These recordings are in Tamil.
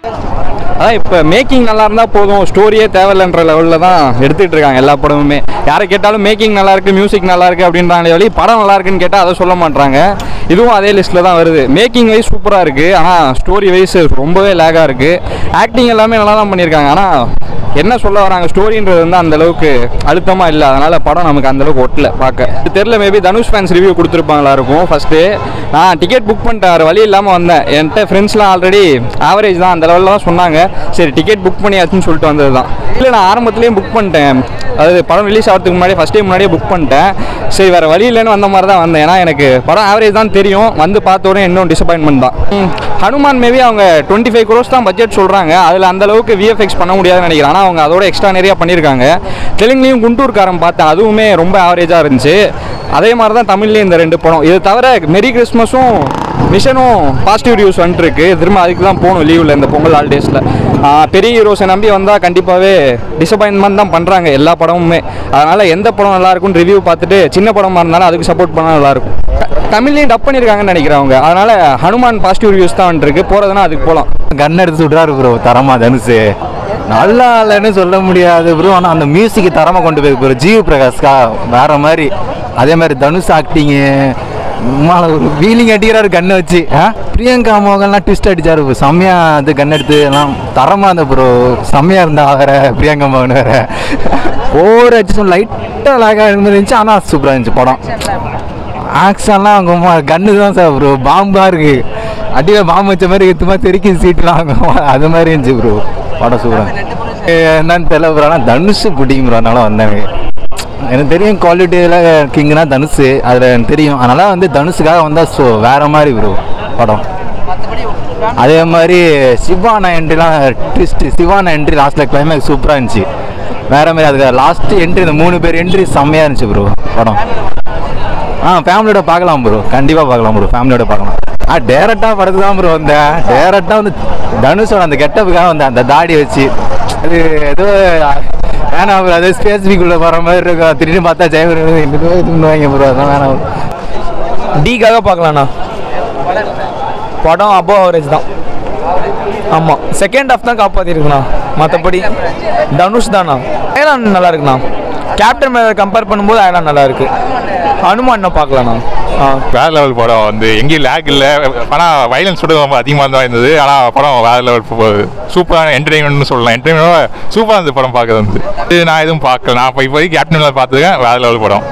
அதான் இப்போ மேக்கிங் நல்லா இருந்தால் போதும் ஸ்டோரியே தேவையில்லைன்ற லெவலில் தான் எடுத்துகிட்டு இருக்காங்க எல்லா படமுமே யாரை கேட்டாலும் மேக்கிங் நல்லா இருக்கு மியூசிக் நல்லா இருக்கு அப்படின்றாங்களே வழி படம் நல்லா இருக்குன்னு கேட்டால் அதை சொல்ல மாட்றாங்க இதுவும் அதே லிஸ்ட்டில் தான் வருது மேக்கிங் வைஸ் சூப்பராக இருக்குது ஆனால் ஸ்டோரி வைஸ் ரொம்பவே லேகாக இருக்குது ஆக்டிங் எல்லாமே நல்லா தான் பண்ணியிருக்காங்க ஆனால் என்ன சொல்ல வராங்க ஸ்டோரின்றது வந்து அந்த அளவுக்கு அழுத்தமாக இல்லை அதனால் படம் நமக்கு அந்த அளவுக்கு ஒட்டல பார்க்க இது தெரில மேபி தனுஷ் ஃபேன்ஸ் ரிவ்யூ கொடுத்துருப்பாங்களா இருக்கும் ஃபஸ்ட்டு நான் டிக்கெட் புக் பண்ணிட்டேன் வேறு வழி இல்லாமல் வந்தேன் என்கிட்ட ஃப்ரெண்ட்ஸ்லாம் ஆல்ரெடி ஆவரேஜ் தான் அந்த லெவலில் தான் சொன்னாங்க சரி டிக்கெட் புக் பண்ணியாச்சுன்னு சொல்லிட்டு வந்தது தான் இல்லை நான் ஆரம்பத்துலேயும் புக் பண்ணிட்டேன் அதாவது படம் ரிலீஸ் ஆகிறதுக்கு முன்னாடி ஃபஸ்ட் டைம் முன்னாடியே புக் பண்ணிட்டேன் சரி வேறு வழி இல்லைன்னு வந்த மாதிரி தான் வந்தேன் ஏன்னா எனக்கு படம் ஆவரேஜ் தான் தெரியும் வந்து பார்த்த உடனே இன்னும் டிசப்பாயின்மெண்ட் தான் ம், ஹனுமான் மேபி அவங்க டுவெண்ட்டி ஃபைவ் க்ரோஸ் தான் பட்ஜெட் சொல்கிறாங்க அதில் அந்த அளவுக்கு விஎஃப்எக்ஸ் பண்ண முடியாதுன்னு நினைக்கிறேன் ஆனால் அவங்க அதோட எக்ஸ்ட்ரா நிறையா பண்ணியிருக்காங்க தெலுங்குலேயும் குண்டூர்காரன் பார்த்தேன் அதுவுமே ரொம்ப ஆவரேஜாக இருந்துச்சு அதே மாதிரி தான் தமிழ்லேயும் இந்த ரெண்டு படம் இது தவிர மெரி கிறிஸ்மஸும் மிஷனும் பாசிட்டிவ் ரிவ்யூஸ் வந்துட்டு இருக்கு திரும்ப அதுக்கு தான் போகணும் லீவில் இந்த பொங்கல் ஹாலிடேஸில் பெரிய ஹீரோஸை நம்பி வந்தால் கண்டிப்பாகவே டிசப்பாயின்மெண்ட் தான் பண்ணுறாங்க எல்லா படமுமே அதனால் எந்த படம் நல்லா இருக்கும்னு ரிவ்யூ பார்த்துட்டு சின்ன படமாக இருந்தாலும் அதுக்கு சப்போர்ட் பண்ணால் நல்லாயிருக்கும் தமிழ்லையும் டப் பண்ணியிருக்காங்கன்னு நினைக்கிறவங்க அதனால் ஹனுமான் பாசிட்டிவ் ரிவ்யூஸ் தான் வந்துருக்கு போகிறதுனா அதுக்கு போகலாம் கன் எடுத்து சுடுறாரு ப்ரோ தரமா தனுஷு நல்லா இல்லைன்னு சொல்ல முடியாது ப்ரோ ஆனால் அந்த மியூசிக்கு தரமா கொண்டு போய் ப்ரோ ஜீவ் பிரகாஷ்கா வேற மாதிரி அதே மாதிரி தனுஷ் ஆக்டிங்கு ஒரு வீலிங் அடிக்கிறாரு கண்ணை வச்சு ஆ? பிரியங்கா மோகன்லாம் ட்விஸ்ட் அடிச்சாரு ப்ரோ செம்மையா அது கன் எடுத்து எல்லாம் தரமா இருந்த ப்ரோ செம்மையா இருந்தா வேற பிரியங்கா மோகன் வேற ஓவர் அடிச்சு லைட்டாக லாகாக இருந்துச்சு ஆனால் சூப்பராக இருந்துச்சு படம் ஆக்ஷன்லாம் அவங்க கன்னு தான் சார் ப்ரோ பாம்பா இருக்கு அடியில் பாம்பு வச்ச மாதிரி எத்துமா தெறிக்கி சீட்டுலாம் அவங்க அது மாதிரி இருந்துச்சு ப்ரோ படம் சூப்பராக என்னன்னு தெரியல ப்ரோ ஆனால் தனுஷ் பிடிக்கும் ப்ரோ அதனால வந்தேன் எனக்கு தெரியும் குவாலிட்டியில் கிங்னா தனுஷ் அதில் எனக்கு தெரியும் அதனால வந்து தனுஷுக்காக வந்தால் ஸோ வேற மாதிரி ப்ரோ படம் அதே மாதிரி சிவானா என்ட்ரிலாம் ட்விஸ்ட் சிவானா என்ட்ரி லாஸ்ட்டில் கிளைமேக்ஸ் சூப்பராக இருந்துச்சு வேற மாதிரி அதுக்கு லாஸ்ட் என்ட்ரி இந்த மூணு பேர் என்ட்ரி செம்மையாக இருந்துச்சு ப்ரோ படம் ஆ ஃபேமிலியோட பார்க்கலாம் ப்ரோ கண்டிப்பாக பார்க்கலாம் ப்ரோ ஃபேமிலியோட பார்க்கலாம் ஆ டேரக்டாக படத்துக்கு தான் ப்ரோ வந்தேன் டேரக்டாக வந்து தனுஷோட அந்த கெட்டப்புக்காக வந்தேன் அந்த தாடி வச்சு அது ஏதோ வேணாம் ப்ரோ அது ஸ்பேசிஃபிக்குள்ளே போகிற மாதிரி இருக்கும் திடீர்னு பார்த்தா ஜெயவர் என்னதோ இது பண்ணுவாங்க ப்ரோ அதான் வேணாம் டிக்காக பார்க்கலாண்ணா படம் அபோவ் அவரேஜ் தான் ஆமாம் செகண்ட் ஹாஃப் தான் காப்பாற்றிருக்குண்ணா மற்றபடி தனுஷ் தானா அயலான் நல்லா இருக்குண்ணா கேப்டன் மேலே கம்பேர் பண்ணும்போது அயலான் நல்லா இருக்கு ஹனுமான் பார்க்கலாண்ணா ஆ வேற லெவல் படம் வந்து எங்கேயும் லேக் இல்லை ஆனால் வைலன்ஸ் கூட ரொம்ப அதிகமாக தான் இருந்தது ஆனால் படம் வேற லெவல் போகுது சூப்பரான என்டர்டைன்மெண்ட்னு சொல்லலாம் என்டர்டைன்மெண்ட் சூப்பராக இருந்தது படம் பார்க்க வந்து இது நான் எதுவும் பார்க்கல நான் இப்போ இப்போதைக்கு கேப்டன் பார்த்துருக்கேன் வேற லெவல் படம்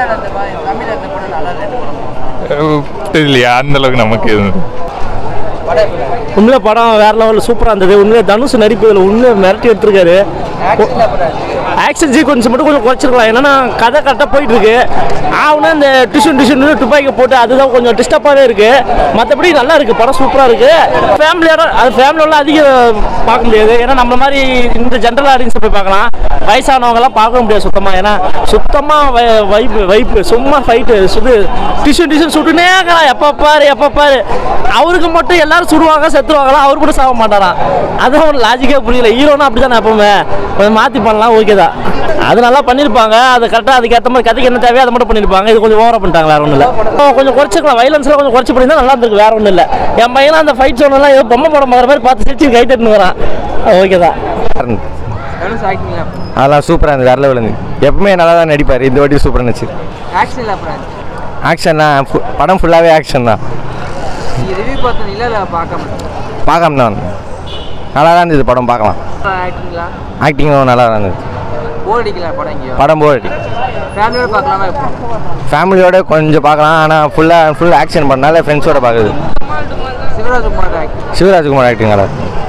அஹ் தெரியலையா அந்த அளவுக்கு நமக்கு எதுவும் உண்மையில படம் வேற லெவலில் சூப்பராக இருந்தது உண்மையில தனுஷ் நடிப்பு இதில் உண்மையை மிரட்டி எடுத்திருக்காரு ஆக்ஷன் சீக்வன்ஸ் மட்டும் கொஞ்சம் குறைச்சிருக்கலாம் என்னன்னா கதை கரெக்டாக போயிட்டு இருக்கு ஆகுனா இந்த டியூஷன் டியூஷன் துப்பாக்கி போட்டு அதுதான் கொஞ்சம் டிஸ்டர்பாகவே இருக்கு மற்றபடி நல்லா இருக்கு படம் சூப்பராக இருக்கு ஃபேமிலியோட அது ஃபேமிலியோட அதிகம் பார்க்க முடியாது ஏன்னா நம்ம மாதிரி இந்த ஜென்ரல் ஆடியன்ஸ் போய் பார்க்கலாம் வயசானவங்கலாம் பார்க்க முடியாது சுத்தமாக ஏன்னா சுத்தமாக வைப்பு வைப்பு சும்மா ஃபைட்டு சுது டியூஷன் டியூஷன் சுட்டுனே இருக்கிறான் எப்போ பாரு எப்போ பாரு அவருக்கு மட்டும் எல்லாரும் சுடுவாங்க செத்துருவாங்களா அவர் கூட சாக மாட்டாராம் அதான் ஒரு லாஜிக்கே புரியல ஹீரோனா அப்படி தானே எப்பவுமே கொஞ்சம் மாற்றி பண்ணலாம் ஓகே தான் அது நல்லா பண்ணியிருப்பாங்க அது கரெக்டாக அதுக்கேற்ற மாதிரி கதைக்கு என்ன தேவையோ அதை மட்டும் பண்ணியிருப்பாங்க இது கொஞ்சம் ஓவரா பண்ணிட்டாங்க வேற ஒன்றும் இல்லை கொஞ்சம் குறைச்சிக்கலாம் வயலன்ஸ்லாம் கொஞ்சம் குறைச்சி பண்ணியிருந்தா நல்லா இருந்திருக்கு வேற ஒன்றும் இல்லை என் பையனா அந்த ஃபைட் சோனெல்லாம் ஏதோ பொம்மை படம் பார்க்குற மாதிரி பார்த்து சிரிச்சு கை தட்டுன்னு வரான் ஓகே தான் அதெல்லாம் சூப்பராக இருந்தது வேற லெவலில் இருந்து எப்பவுமே நல்லா தான் நடிப்பார் இந்த வாட்டி சூப்பராக இருந்துச்சு ஆக்ஷன்ல அப்புறம் ஆக்ஷன் தான் ஃபு- படம் ஃபுல்லாகவே ஆக்ஷன் தான் நீங்க ரிவ்யூ பார்த்தீங்களா இல்லை பார்க்காம பார்க்காம தான் வந்தேன். நல்லா தான் இருந்தது படம் பார்க்கலாம் ஆக்டிங்களா ஆக்டிங்கும் நல்லா தான் இருந்தது போர் அடிக்கல படம் எங்கேயோ படம் போர் அடி ஃபேமிலியோட பார்க்கலாமா இப்போ ஃபேமிலியோட கொஞ்சம் பார்க்கலாம் ஆனால் ஃபுல்லாக ஃபுல் ஆக்ஷன் பண்ணனால ஃப்ரெண்ட்ஸோட பார்க்குது சிவராஜ்குமார் ஆக்டிங் சிவராஜ்குமார் ஆக்டிங் நல்லா இருக்கு